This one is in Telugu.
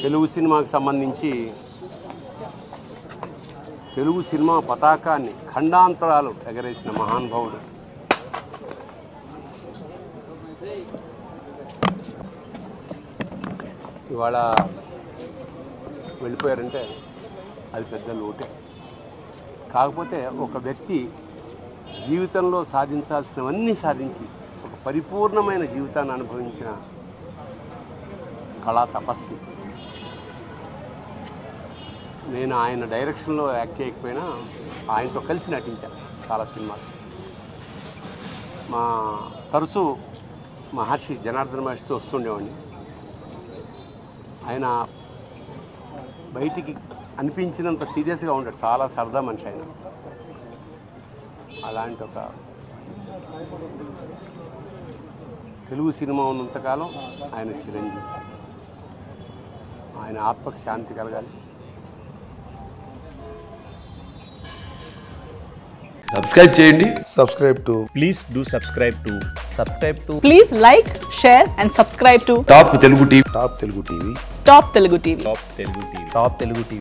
తెలుగు సినిమాకి సంబంధించి తెలుగు సినిమా పతాకాన్ని ఖండాంతరాలు ఎగరేసిన మహానుభావుడు ఇవాళ వెళ్ళిపోయారంటే అది పెద్ద లోటే కాకపోతే ఒక వ్యక్తి జీవితంలో సాధించాల్సినవన్నీ సాధించి ఒక పరిపూర్ణమైన జీవితాన్ని అనుభవించిన కళా తపస్వి నేను ఆయన డైరెక్షన్లో యాక్ట్ చేయకపోయినా ఆయనతో కలిసి నటించాను చాలా సినిమాలు మా తరచూ మహర్షి జనార్దన మహర్షితో వస్తుండేవాడిని ఆయన బయటికి అనిపించినంత సీరియస్గా ఉంటాడు చాలా సరదా మనిషి ఆయన అలాంటి ఒక తెలుగు సినిమా ఉన్నంతకాలం ఆయన చిరంజీవి ఆయన ఆత్మకు శాంతి కలగాలి సబ్స్క్రైబ్ చేయండి subscribe to please do subscribe to subscribe to Please like, share, and subscribe to Top Telugu TV Top Telugu TV. Top Telugu TV. top telugu tv top telugu tv